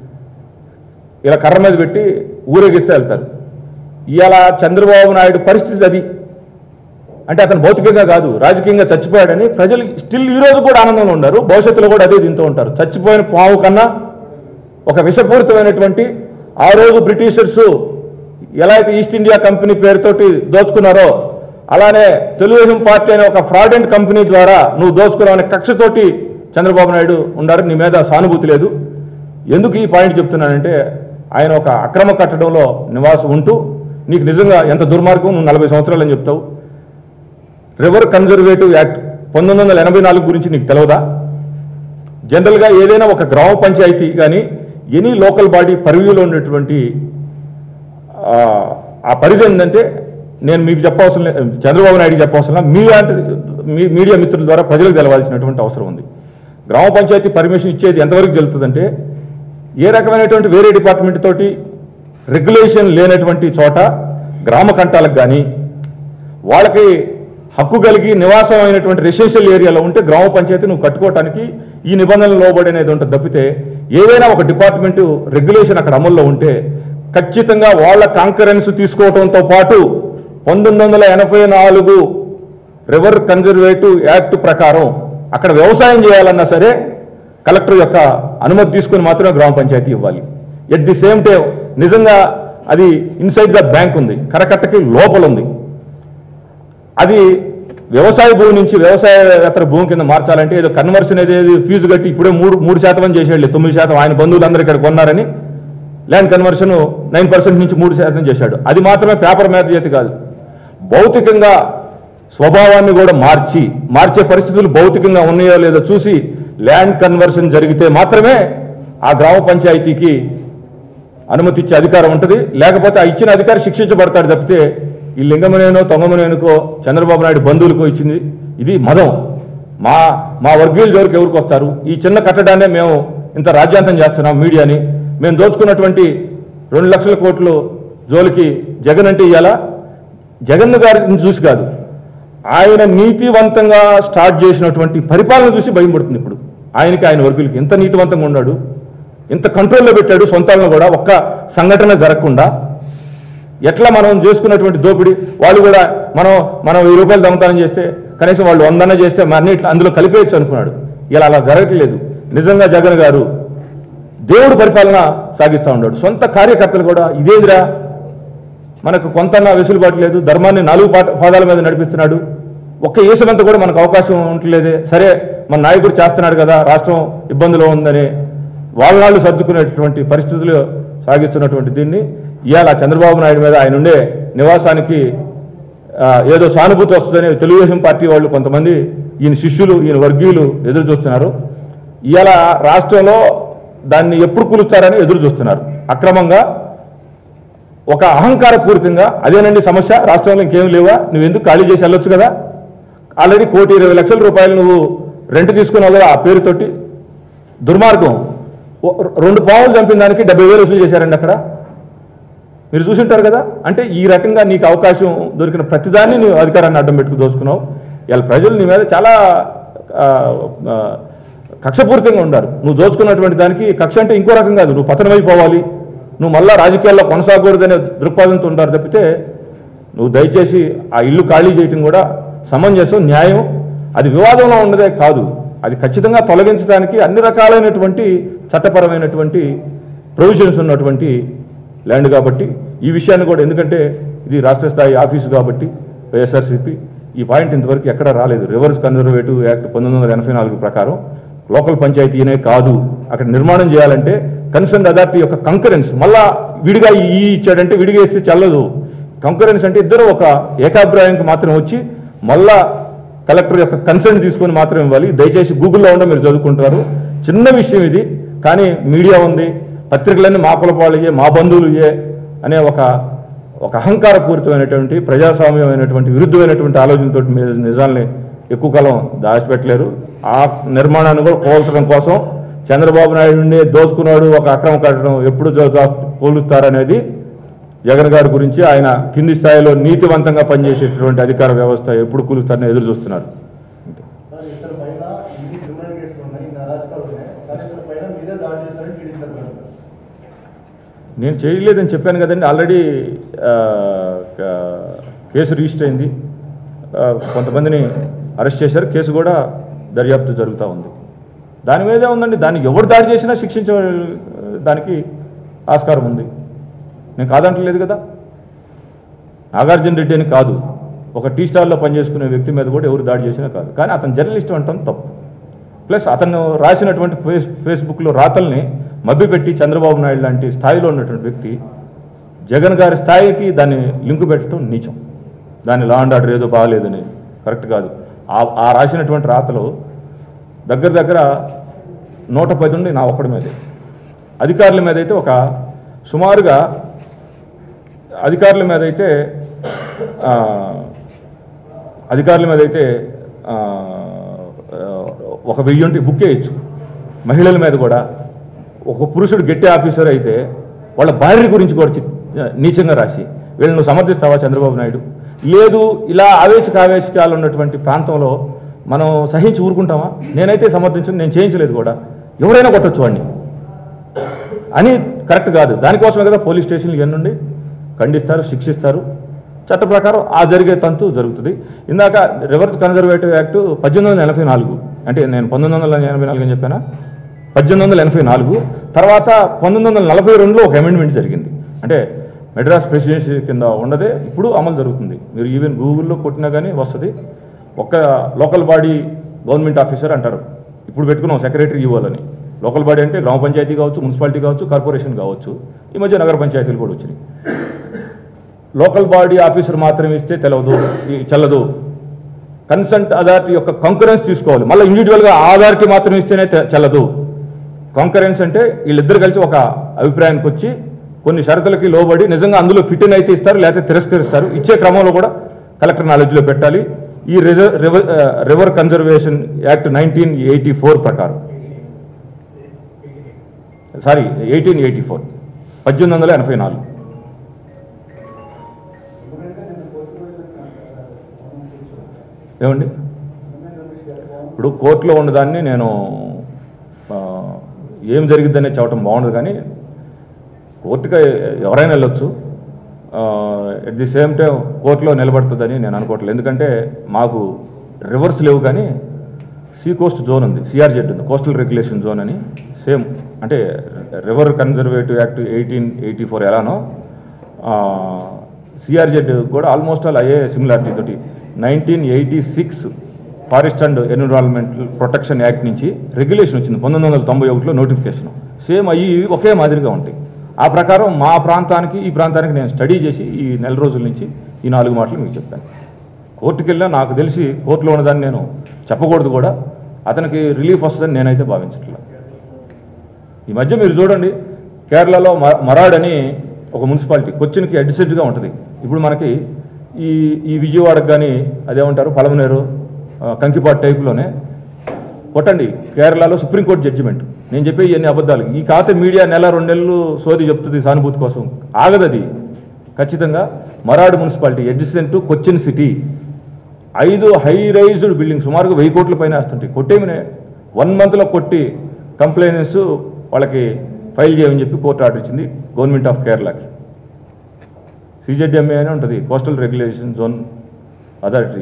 ఇలా కర్ర మీద పెట్టి ఊరేగిస్తే వెళ్తారు ఇలా చంద్రబాబు నాయుడు పరిస్థితి అది అంటే అతను భౌతికంగా కాదు రాజకీయంగా చచ్చిపోయాడని ప్రజలు స్టిల్ ఈ రోజు కూడా ఆనందంగా ఉన్నారు భవిష్యత్తులో కూడా అదే దీంతో ఉంటారు చచ్చిపోయిన పాము కన్నా ఒక విషపూరితమైనటువంటి ఆ రోజు బ్రిటిషర్స్ ఎలా అయితే ఈస్ట్ ఇండియా కంపెనీ పేరుతోటి దోచుకున్నారో అలానే తెలుగుదేశం పార్టీ అనే ఒక ఫ్రాడెంట్ కంపెనీ ద్వారా నువ్వు దోచుకున్నావు అనే కక్షతోటి చంద్రబాబు నాయుడు ఉన్నారు నీ మీద సానుభూతి లేదు ఎందుకు ఈ పాయింట్ చెప్తున్నానంటే ఆయన ఒక అక్రమ కట్టడంలో నివాసం ఉంటూ నీకు నిజంగా ఎంత దుర్మార్గం నువ్వు నలభై సంవత్సరాలు అని చెప్తావు రివర్ కన్జర్వేటివ్ యాక్ట్ పంతొమ్మిది వందల ఎనభై నాలుగు గురించి నీకు తెలవదా జనరల్గా ఏదైనా ఒక గ్రామ పంచాయతీ కానీ ఎనీ లోకల్ బాడీ పరివ్యూలో ఉన్నటువంటి ఆ, ఆ పరిధి ఏంటంటే నేను మీకు చెప్పవసరం లేదు చంద్రబాబు నాయుడు చెప్పవసరం లేదు. మీ లాంటి మీ మీడియా మిత్రుల ద్వారా ప్రజలకు తెలవాల్సినటువంటి అవసరం ఉంది గ్రామ పంచాయతీ పర్మిషన్ ఇచ్చేది ఎంతవరకు జరుగుతుందంటే ఏ రకమైనటువంటి వేరే డిపార్ట్మెంట్ తోటి రెగ్యులేషన్ లేనటువంటి చోట గ్రామ కంటాలకు కానీ వాళ్ళకి హక్కు కలిగి నివాసం అయినటువంటి రెసిడెన్షియల్ ఏరియాలో ఉంటే గ్రామ పంచాయతీ నువ్వు కట్టుకోవటానికి ఈ నిబంధనలు లోబడి అనేది ఉంటుంది తప్పితే ఏదైనా ఒక డిపార్ట్మెంట్ రెగ్యులేషన్ అక్కడ అమల్లో ఉంటే ఖచ్చితంగా వాళ్ళ కాంకరెన్స్ తీసుకోవడంతో పాటు పంతొమ్మిది వందల ఎనభై నాలుగు రివర్ కన్జర్వేటివ్ యాక్ట్ ప్రకారం అక్కడ వ్యవసాయం చేయాలన్నా సరే కలెక్టర్ యొక్క అనుమతి తీసుకుని మాత్రమే గ్రామ పంచాయతీ ఇవ్వాలి ఎట్ ది సేమ్ టైం నిజంగా అది ఇన్సైడ్ ద బ్యాంక్ ఉంది కరకట్టకి లోపల ఉంది అది వ్యవసాయ భూమి నుంచి వ్యవసాయేతర భూమి కింద మార్చాలంటే ఏదో కన్వర్షన్ అనేది ఫీజు కట్టి ఇప్పుడే మూడు మూడు శాతం అని చేసేళ్ళు తొమ్మిది శాతం ఆయన బంధువులందరూ ఇక్కడ కొన్నారని ల్యాండ్ కన్వర్షన్ నైన్ పర్సెంట్ నుంచి మూడు శాతం చేశాడు అది మాత్రమే పేపర్ మీద చేతి కాదు భౌతికంగా స్వభావాన్ని కూడా మార్చి మార్చే పరిస్థితులు భౌతికంగా ఉన్నాయో లేదో చూసి ల్యాండ్ కన్వర్షన్ జరిగితే మాత్రమే ఆ గ్రామ పంచాయతీకి అనుమతి ఇచ్చే అధికారం ఉంటుంది లేకపోతే ఆ ఇచ్చిన అధికారి శిక్షించబడతాడు తప్పితే ఈ లింగమనేనో తొంగమనేనుకో చంద్రబాబు నాయుడు బంధువులకో ఇచ్చింది ఇది మదం మా మా వర్గీయుల జోలికి ఎవరికి వస్తారు ఈ చిన్న కట్టడాన్నే మేము ఇంత రాజ్యాంతం చేస్తున్నాం మీడియాని మేము దోచుకున్నటువంటి రెండు లక్షల కోట్లు జోలికి జగన్ అంటే ఇయ్యాలా జగన్ గారిని చూసి కాదు ఆయన నీతివంతంగా స్టార్ట్ చేసినటువంటి పరిపాలన చూసి భయం పడుతుంది ఇప్పుడు ఆయనకి ఆయన వర్గులకి ఎంత నీతివంతంగా ఉన్నాడు ఎంత కంట్రోల్లో పెట్టాడు సొంతాలను కూడా ఒక్క సంఘటన జరగకుండా ఎట్లా మనం చేసుకున్నటువంటి దోపిడీ వాళ్ళు కూడా మనం మనం వెయ్యి రూపాయలు దొంగతనం చేస్తే కనీసం వాళ్ళు వందన చేస్తే మన ఇట్లా అందులో కలిపేయచ్చు అనుకున్నాడు ఇలా అలా జరగట్లేదు నిజంగా జగన్ గారు దేవుడు పరిపాలన సాగిస్తూ ఉన్నాడు సొంత కార్యకర్తలు కూడా ఇదేదిరా మనకు కొంత వెసులుబాటు లేదు ధర్మాన్ని నాలుగు పాట పాదాల మీద నడిపిస్తున్నాడు ఒక్క ఏసమంతా కూడా మనకు అవకాశం ఉండలేదే సరే మన నాయకుడు చేస్తున్నాడు కదా రాష్ట్రం ఇబ్బందిలో ఉందని వాళ్ళ వాళ్ళు సర్దుకునేటటువంటి పరిస్థితులు సాగిస్తున్నటువంటి దీన్ని ఇవాళ చంద్రబాబు నాయుడు మీద ఆయన ఉండే నివాసానికి ఆ, ఏదో సానుభూతి వస్తుందని తెలుగుదేశం పార్టీ వాళ్ళు కొంతమంది ఈయన శిష్యులు ఈయన వర్గీయులు ఎదురు చూస్తున్నారు ఇవాళ రాష్ట్రంలో దాన్ని ఎప్పుడు కూలుస్తారని ఎదురు చూస్తున్నారు అక్రమంగా ఒక అహంకారపూరితంగా అదేనండి సమస్య రాష్ట్రంలో ఇంకేం లేవా నువ్వు ఎందుకు ఖాళీ చేసి వెళ్ళొచ్చు కదా ఆల్రెడీ కోటి ఇరవై లక్షల రూపాయలు నువ్వు రెంట్ తీసుకున్నావు కదా ఆ పేరుతోటి దుర్మార్గం ఓ- రెండు పావులు చంపిన దానికి డెబ్బై వేలు వసూలు చేశారండి అక్కడ మీరు చూసింటారు కదా అంటే ఈ రకంగా నీకు అవకాశం దొరికిన ప్రతిదాన్ని నువ్వు అధికారాన్ని అడ్డం పెట్టుకు దోచుకున్నావు ఇవాళ ప్రజలు నీ మీద చాలా ఆ, ఆ, కక్షపూరితంగా ఉన్నారు నువ్వు దోచుకున్నటువంటి దానికి కక్ష అంటే ఇంకో రకం కాదు నువ్వు పతనమైపోవాలి నువ్వు మళ్ళా రాజకీయాల్లో కొనసాగకూడదనే దృక్పథంతో ఉంటారు తప్పితే నువ్వు దయచేసి ఆ ఇల్లు ఖాళీ చేయటం కూడా సమంజసం న్యాయం అది వివాదంలో ఉన్నదే కాదు అది ఖచ్చితంగా తొలగించడానికి అన్ని రకాలైనటువంటి చట్టపరమైనటువంటి ప్రొవిజన్స్ ఉన్నటువంటి ల్యాండ్ కాబట్టి ఈ విషయాన్ని కూడా ఎందుకంటే ఇది రాష్ట్ర స్థాయి ఆఫీసు కాబట్టి వైఎస్ఆర్సీపీ ఈ పాయింట్ ఇంతవరకు ఎక్కడా రాలేదు రివర్స్ కన్జర్వేటివ్ యాక్ట్ పంతొమ్మిది వందల ఎనభై నాలుగు ప్రకారం లోకల్ పంచాయతీనే కాదు అక్కడ నిర్మాణం చేయాలంటే కన్సర్న్ అథారిటీ యొక్క కంకరెన్స్ మళ్ళా విడిగా ఈ ఇచ్చాడంటే విడిగా ఇస్తే చెల్లదు కంకరెన్స్ అంటే ఇద్దరు ఒక ఏకాభిప్రాయానికి మాత్రం వచ్చి మళ్ళా కలెక్టర్ యొక్క కన్సర్న్ తీసుకొని మాత్రం ఇవ్వాలి దయచేసి గూగుల్లో ఉండే మీరు చదువుకుంటారు చిన్న విషయం ఇది కానీ మీడియా ఉంది పత్రికలన్నీ మా కులపాళ్ళయే మా బంధువులుయే అనే ఒక ఒక అహంకారపూరితమైనటువంటి ప్రజాస్వామ్యమైనటువంటి విరుద్ధమైనటువంటి ఆలోచనతో మీరు నిజాల్ని ఎక్కువ కాలం దాచిపెట్టలేరు ఆ నిర్మాణాన్ని కూడా కోల్చడం కోసం చంద్రబాబు నాయుడు నుండి దోచుకున్నాడు ఒక అక్రమ కట్టడం ఎప్పుడు దో- దో- పోలుస్తారనేది జగన్ గారి గురించి ఆయన కింది స్థాయిలో నీతివంతంగా పనిచేసేటటువంటి అధికార వ్యవస్థ ఎప్పుడు కూలుస్తారని ఎదురు చూస్తున్నారు సార్ ఇతర పైన ఇన్ని క్రిమినల్ కేసులు ఉన్నాయి ఇన్ని అరాచకాలు ఉన్నాయి కానీ ఇతర పైన మీరే దాడి చేశారని టీడీపీ తరఫున అంటారు. నేను చేయలేదని చెప్పాను కదండి ఆల్రెడీ ఆ, క- కేసు రిజిస్టర్ అయింది ఆ, కొంతమందిని అరెస్ట్ చేశారు కేసు కూడా దర్యాప్తు జరుగుతూ ఉంది దాని మీదే ఉందండి దానికి ఎవరు దాడి చేసినా శిక్షించ దానికి ఆస్కారం ఉంది నేను కాదంటలేదు కదా నాగార్జున రెడ్డి అని కాదు ఒక టీ స్టార్లో పనిచేసుకునే వ్యక్తి మీద కూడా ఎవరు దాడి చేసినా కాదు కానీ అతను జర్నలిస్ట్ అంటాం తప్పు ప్లస్ అతను రాసినటువంటి ఫేస్ ఫేస్బుక్లో రాతల్ని మభ్యపెట్టి చంద్రబాబు నాయుడు లాంటి స్థాయిలో ఉన్నటువంటి వ్యక్తి జగన్ గారి స్థాయికి దాన్ని లింకు పెట్టడం నీచం దాని లా అండ్ ఆర్డర్ ఏదో బాగాలేదని కరెక్ట్ కాదు ఆ ఆ రాసినటువంటి రాతలు దగ్గర దగ్గర నూట పది ఉండి నా ఒక్కడి మీదే అధికారుల మీద అయితే ఒక సుమారుగా అధికారుల మీద అయితే ఆ, అధికారుల మీద అయితే ఆ, ఒక వెయ్యి ఉంటే బుక్ చేయొచ్చు మహిళల మీద కూడా ఒక పురుషుడు గట్టి ఆఫీసర్ అయితే వాళ్ళ భార్య గురించి కూడా చి- నీచంగా రాసి వీళ్ళని నువ్వు సమర్థిస్తావా చంద్రబాబు నాయుడు లేదు ఇలా ఆవేశక ఆవేశకాలు ఉన్నటువంటి ప్రాంతంలో మనం సహించి ఊరుకుంటామా నేనైతే సమర్థించను నేను చేయించలేదు కూడా ఎవరైనా కొట్టొచ్చు వాడిని అని కరెక్ట్ కాదు దానికోసమే కదా పోలీస్ స్టేషన్లు ఇవన్నీ ఖండిస్తారు శిక్షిస్తారు చట్ట ప్రకారం ఆ జరిగే తంతు జరుగుతుంది ఇందాక రివర్స్ కన్జర్వేటివ్ యాక్ట్ పద్దెనిమిది వందల ఎనభై నాలుగు అంటే నేను పంతొమ్మిది వందల ఎనభై నాలుగు అని చెప్పానా పద్దెనిమిది వందల ఎనభై నాలుగు తర్వాత పంతొమ్మిది వందల నలభై రెండులో ఒక అమెండ్మెంట్ జరిగింది అంటే మెడ్రాస్ ప్రెసిడెన్సీ కింద ఉండదే ఇప్పుడు అమలు జరుగుతుంది మీరు ఈవెన్ గూగుల్లో కొట్టినా కానీ వస్తుంది ఒక్క లోకల్ బాడీ గవర్నమెంట్ ఆఫీసర్ అంటారు ఇప్పుడు పెట్టుకున్నాం సెక్రటరీ ఇవ్వాలని లోకల్ బాడీ అంటే గ్రామ పంచాయతీ కావచ్చు మున్సిపాలిటీ కావచ్చు కార్పొరేషన్ కావచ్చు ఈ మధ్య నగర పంచాయతీలు కూడా వచ్చినాయి లోకల్ బాడీ ఆఫీసర్ మాత్రం ఇస్తే తెలవదు ఈ చెల్లదు కన్సెంట్ అథారిటీ యొక్క కంకరెన్స్ తీసుకోవాలి మళ్ళీ ఇండివిజువల్గా ఆధార్కి మాత్రం ఇస్తేనే తె- చెల్లదు కాంకరెన్స్ అంటే వీళ్ళిద్దరు కలిసి ఒక అభిప్రాయానికి వచ్చి కొన్ని షరతులకి లోబడి నిజంగా అందులో ఫిట్ ఇన్ అయితే ఇస్తారు లేకపోతే తిరస్కరిస్తారు ఇచ్చే క్రమంలో కూడా కలెక్టర్ నాలెడ్జ్లో పెట్టాలి ఈ రిజర్ river river conservation act nineteen eighty four ప్రకారం సారీ ఎయిటీన్ ఎయిటీ ఫోర్ పద్దెనిమిది వందల ఎనభై నాలుగు ఏమండి ఇప్పుడు కోర్టులో ఉన్నదాన్ని నేను ఆ, ఏం జరిగిద్దనే చెప్పడం బాగుండదు కానీ కోర్టుకి ఎవరైనా వెళ్ళొచ్చు ఎట్ ది సేమ్ టైం కోర్టులో నిలబడుతుందని నేను అనుకోవట్లేదు ఎందుకంటే మాకు రివర్స్ లేవు కానీ సీ కోస్ట్ జోన్ ఉంది సిఆర్జెడ్ ఉంది కోస్టల్ రెగ్యులేషన్ జోన్ అని సేమ్ అంటే river conservative act eighteen eighty four ఎలానో సిఆర్జెడ్ కూడా ఆల్మోస్ట్ ఆల్ అయ్యే సిమిలారిటీ తోటి nineteen eighty six forest and environmental protection act నుంచి రెగ్యులేషన్ వచ్చింది పంతొమ్మిది వందల తొంభై ఒకటిలో నోటిఫికేషన్ సేమ్ అయ్యి ఇవి ఒకే మాదిరిగా ఉంటాయి ఆ ప్రకారం మా ప్రాంతానికి ఈ ప్రాంతానికి నేను స్టడీ చేసి ఈ నెల రోజుల నుంచి ఈ నాలుగు మాటలు మీకు చెప్తాను కోర్టుకి వెళ్ళినా నాకు తెలిసి కోర్టులో ఉన్నదాన్ని నేను చెప్పకూడదు కూడా అతనికి రిలీఫ్ వస్తుందని నేనైతే భావించట్లేదు ఈ మధ్య మీరు చూడండి కేరళలో మ- మరాడ్ అని ఒక మున్సిపాలిటీ కొచ్చిన్కి అడ్జసెంట్గా ఉంటుంది ఇప్పుడు మనకి ఈ ఈ విజయవాడకు కానీ అదేమంటారు పలమనేరు ఆ, కంకిపాడు టైపులోనే కొట్టండి కేరళలో సుప్రీంకోర్టు జడ్జిమెంట్ నేను చెప్పే ఇవన్నీ అబద్ధాలు ఈ కాత మీడియా నెల రెండు నెలలు సోది చెప్తుంది సానుభూతి కోసం ఆగదది ఖచ్చితంగా Maradu municipality adjacent Cochin city ఐదు హై రైజ్డ్ బిల్డింగ్ సుమారుగా వెయ్యి కోట్ల పైన వేస్తుంటాయి కొట్టేమినే వన్ మంత్లో కొట్టి కంప్లైంట్స్ వాళ్ళకి ఫైల్ చేయమని చెప్పి కోర్టు ఆర్డర్ ఇచ్చింది గవర్నమెంట్ ఆఫ్ కేరళకి సిజెడ్ఎంఏ అని ఉంటుంది కోస్టల్ రెగ్యులేషన్ జోన్ అథారిటీ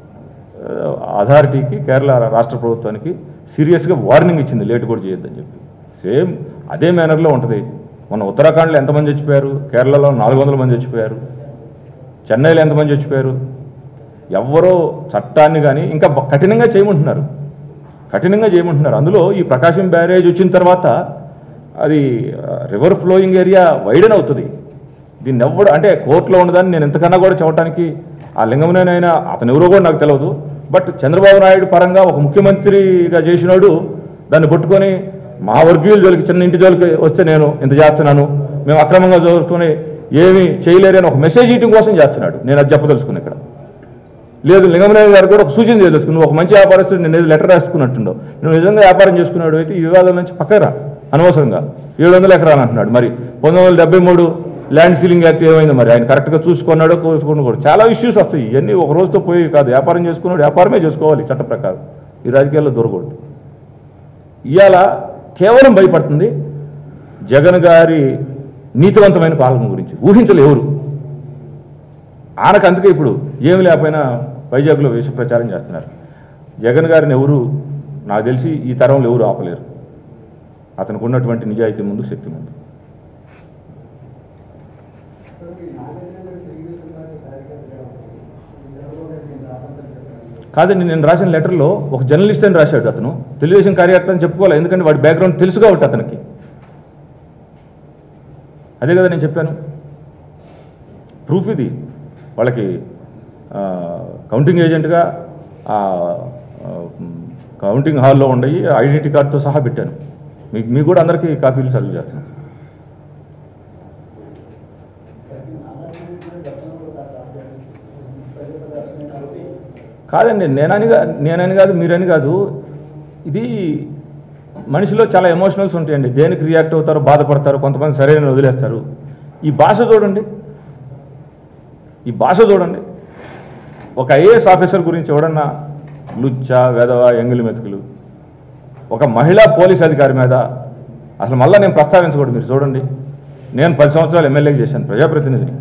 అథారిటీకి కేరళ రాష్ట్ర ప్రభుత్వానికి సీరియస్గా వార్నింగ్ ఇచ్చింది లేట్ కూడా చేయొద్దని చెప్పి సేమ్ అదే మేనర్లో ఉంటుంది మన ఉత్తరాఖండ్లో ఎంతమంది చచ్చిపోయారు కేరళలో నాలుగు వందల మంది చచ్చిపోయారు చెన్నైలో ఎంతమంది చచ్చిపోయారు ఎవ్వరో చట్టాన్ని కానీ ఇంకా బ- కఠినంగా చేయమంటున్నారు కఠినంగా చేయమంటున్నారు అందులో ఈ ప్రకాశం బ్యారేజ్ వచ్చిన తర్వాత అది రివర్ ఫ్లోయింగ్ ఏరియా వైడన్ అవుతుంది దీన్ని ఎవ్వడు అంటే కోర్టులో ఉన్నదాన్ని నేను ఎంతకన్నా కూడా చెప్పడానికి ఆ లింగంలోనైనా అతను ఎవరో కూడా నాకు తెలియదు బట్ చంద్రబాబు నాయుడు పరంగా ఒక ముఖ్యమంత్రిగా చేసినాడు దాన్ని పట్టుకొని మా వర్గీయుల జోలికి చిన్న ఇంటి జోలికి వస్తే నేను ఇంత చేస్తున్నాను మేము అక్రమంగా చదువుకొని ఏమీ చేయలేరని ఒక మెసేజ్ ఇయటం కోసం చేస్తున్నాడు నేను అది చెప్పదలుచుకున్నాను ఇక్కడ లేదు లింగమనేవి గారు కూడా ఒక సూచన చేయదలుచుకుని నువ్వు ఒక మంచి వ్యాపారస్తుడు నేను ఏదో లెటర్ రాసుకున్నట్టుండో నువ్వు నిజంగా వ్యాపారం చేసుకున్నాడు అయితే ఈ వివాదం నుంచి పక్కరా అనవసరంగా ఏడు వందల ఎకరాలు అంటున్నాడు మరి పంతొమ్మిది వందల డెబ్బై మూడు ల్యాండ్ సీలింగ్ యాక్ట్ ఏమైంది మరి ఆయన కరెక్ట్గా చూసుకున్నాడో చూసుకున్నాడు కూడా చాలా ఇష్యూస్ వస్తాయి ఇవన్నీ ఒక రోజుతో పోయి కాదు వ్యాపారం చేసుకున్నాడు వ్యాపారమే చేసుకోవాలి చట్ట ప్రకారం ఈ రాజకీయాల్లో దొరకకూడదు ఇవాళ కేవలం భయపడుతుంది జగన్ గారి నీతివంతమైన పాలన గురించి ఊహించలే ఎవరు ఆనకు అందుకే ఇప్పుడు ఏమి లేకపోయినా వైజాగ్లో విష ప్రచారం చేస్తున్నారు జగన్ గారిని ఎవరు నాకు తెలిసి ఈ తరంలో ఎవరు ఆపలేరు అతనికి ఉన్నటువంటి నిజాయితీ ముందు శక్తి ముందు కాదండి నేను రాసిన లెటర్లో ఒక జర్నలిస్ట్ అని రాశాడు అతను తెలుగుదేశం కార్యకర్త అని చెప్పుకోవాలి ఎందుకంటే వాడి బ్యాక్గ్రౌండ్ తెలుసు కాబట్టి అతనికి అదే కదా నేను చెప్పాను ప్రూఫ్ ఇది వాళ్ళకి ఆ, కౌంటింగ్ ఏజెంట్గా ఆ, ఆ, కౌంటింగ్ హాల్లో ఉండయి ఐడెంటిటీ కార్డుతో సహా పెట్టాను మీకు మీకు కూడా అందరికీ కాపీలు సర్వ్ చేస్తాను కాదండి నేనని కా- నేనని కాదు మీరని కాదు ఇది మనిషిలో చాలా ఎమోషనల్స్ ఉంటాయండి దేనికి రియాక్ట్ అవుతారు బాధపడతారు కొంతమంది సరైన వదిలేస్తారు ఈ భాష చూడండి ఈ భాష చూడండి ఒక ఐఏఎస్ ఆఫీసర్ గురించి ఎవడన్నా లుచ్చ వెధవ ఎంగిలి మెతుకులు ఒక మహిళా పోలీస్ అధికారి మీద అసలు మళ్ళీ నేను ప్రస్తావించకూడదు మీరు చూడండి నేను పది సంవత్సరాలు ఎమ్మెల్యే చేశాను ప్రజాప్రతినిధిని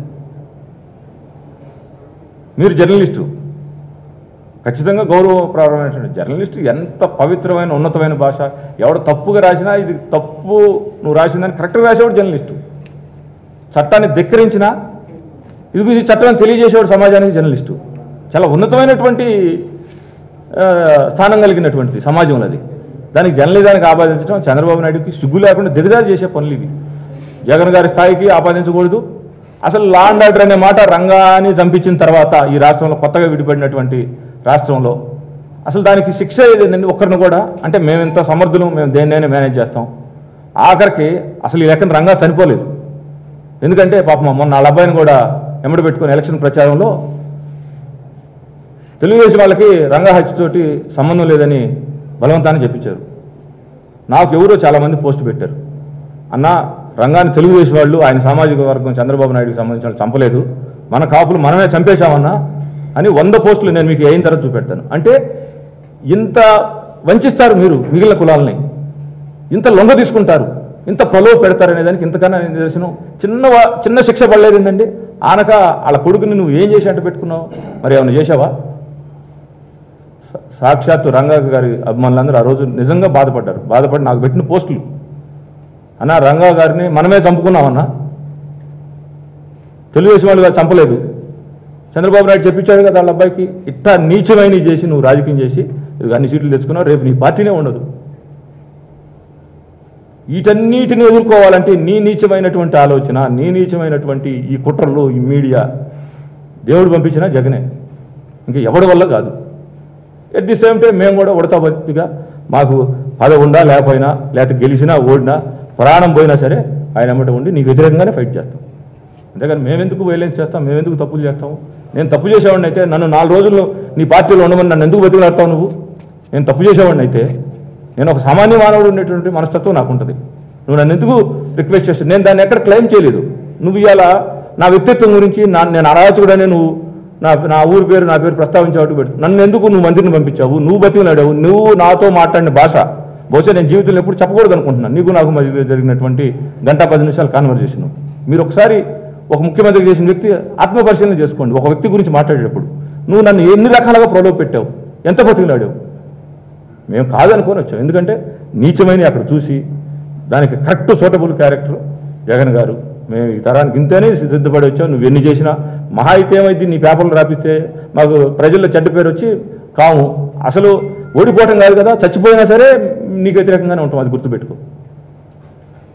మీరు జర్నలిస్టు ఖచ్చితంగా గౌరవప్రదమైనటువంటి జర్నలిస్ట్ ఎంత పవిత్రమైన ఉన్నతమైన భాష ఎవడు తప్పుగా రాసినా ఇది తప్పు నువ్వు రాసిందని కరెక్ట్గా రాసేవాడు జర్నలిస్టు చట్టాన్ని ధిక్కరించినా ఇది ఇది చట్టాన్ని తెలియజేసేవాడు సమాజానికి జర్నలిస్టు చాలా ఉన్నతమైనటువంటి ఆ, స్థానం కలిగినటువంటిది సమాజంలో అది దానికి జర్నలిజానికి ఆపాదించడం చంద్రబాబు నాయుడుకి సిగ్గు లేకుండా దిగజారు చేసే పనులు ఇవి జగన్ గారి స్థాయికి ఆపాదించకూడదు అసలు లా అండ్ ఆర్డర్ అనే మాట రంగాన్ని చంపించిన తర్వాత ఈ రాష్ట్రంలో కొత్తగా విడిపడినటువంటి రాష్ట్రంలో అసలు దానికి శిక్ష ఏదండి ఒక్కరిని కూడా అంటే మేము ఇంత సమర్థులు మేము దేన్నైనా మేనేజ్ చేస్తాం ఆఖరికి అసలు ఈ లెక్కన రంగా చనిపోలేదు ఎందుకంటే పాపం మొన్న వాళ్ళ అబ్బాయిని కూడా ఎమ్మడి పెట్టుకుని ఎలక్షన్ ప్రచారంలో తెలుగుదేశం వాళ్ళకి రంగా హత్యతోటి సంబంధం లేదని బలవంతాన్ని చెప్పించారు నాకు ఎవరో చాలామంది పోస్ట్ పెట్టారు అన్న రంగాన్ని తెలుగుదేశం వాళ్ళు ఆయన సామాజిక వర్గం చంద్రబాబు నాయుడుకి సంబంధించిన వాళ్ళు చంపలేదు మన కాపులు మనమే చంపేశామన్నా అని వంద పోస్టులు నేను మీకు అయిన తర్వాత చూపెడతాను అంటే ఇంత వంచిస్తారు మీరు మిగిలిన కులాలని ఇంత లొంగ తీసుకుంటారు ఇంత ప్రలోభ పెడతారనే దానికి ఇంతకన్నా నిదర్శనం చిన్న వా- చిన్న శిక్ష పడలేదు ఏంటండి ఆనక వాళ్ళ కొడుకుని నువ్వు ఏం చేసి అంటే పెట్టుకున్నావు మరి ఏమైనా చేశావా సా- సాక్షాత్తు రంగా గారి అభిమానులందరూ ఆ రోజు నిజంగా బాధపడ్డారు బాధపడి నాకు పెట్టిన పోస్టులు అన్నా రంగా గారిని మనమే చంపుకున్నామన్నా తెలుగుదేశం వాళ్ళు గారు చంపలేదు చంద్రబాబు నాయుడు చెప్పించాడు కదా వాళ్ళ అబ్బాయికి ఇట్టా నీచమైన చేసి నువ్వు రాజకీయం చేసి ఇదిగో అన్ని సీట్లు తెచ్చుకున్నావు రేపు నీ పార్టీనే ఉండదు వీటన్నిటిని ఎదుర్కోవాలంటే నీ నీచమైనటువంటి ఆలోచన నీ నీచమైనటువంటి ఈ కుట్రలు ఈ మీడియా దేవుడు పంపించిన జగనే ఇంకా ఎవడి వల్ల కాదు ఎట్ ది సేమ్ టైం మేము కూడా ఉడతా బతిగా మాకు పదవి ఉండా లేకపోయినా లేకపోతే గెలిచినా ఓడినా ప్రాణం పోయినా సరే ఆయన ఎమ్మట ఉండి నీకు వ్యతిరేకంగానే ఫైట్ చేస్తాం అంతేగాని మేమెందుకు వైలెన్స్ చేస్తాం మేమెందుకు తప్పులు చేస్తాం నేను తప్పు చేసేవాడిని అయితే నన్ను నాలుగు రోజులు నీ పార్టీలో ఉండమని నన్ను ఎందుకు బతికిలాడతావు నువ్వు నేను తప్పు చేసేవాడిని అయితే నేను ఒక సామాన్య మానవుడు ఉండేటువంటి మనస్తత్వం నాకు ఉంటుంది నువ్వు నన్ను ఎందుకు రిక్వెస్ట్ చేస్తావు నేను దాన్ని ఎక్కడ క్లెయిమ్ చేయలేదు నువ్వు ఇవాళ నా వ్యక్తిత్వం గురించి నా నేను అరాచకుడనే నువ్వు నా నా ఊరి పేరు నా పేరు ప్రస్తావించావు పెట్టు నన్ను ఎందుకు నువ్వు మంత్రిని పంపించావు నువ్వు బతికినాడావు నువ్వు నాతో మాట్లాడిన భాష బహుశా నేను జీవితంలో ఎప్పుడు చెప్పకూడదు అనుకుంటున్నాను నీకు నాకు మధ్య జరిగినటువంటి గంట పది నిమిషాల కాన్వర్జేషన్ మీరు ఒకసారి ఒక ముఖ్యమంత్రి చేసిన వ్యక్తి ఆత్మపరిశీలన చేసుకోండి ఒక వ్యక్తి గురించి మాట్లాడేటప్పుడు నువ్వు నన్ను ఎన్ని రకాలుగా ప్రలోభ పెట్టావు ఎంత బతికిలాడావు మేము కాదనుకొని వచ్చాం ఎందుకంటే నీచమైన అక్కడ చూసి దానికి కరెక్ట్ సూటబుల్ క్యారెక్టర్ జగన్ గారు మేము ఈ తరానికి ఇంతనే సిద్ధపడి వచ్చాం నువ్వు ఎన్ని చేసినా మహా అయితే ఏమైంది నీ పేపర్లు రాపిస్తే మాకు ప్రజల్లో చెడ్డ పేరు వచ్చి కాము అసలు ఓడిపోవటం కాదు కదా చచ్చిపోయినా సరే నీకు వ్యతిరేకంగానే ఉంటాం అది గుర్తుపెట్టుకో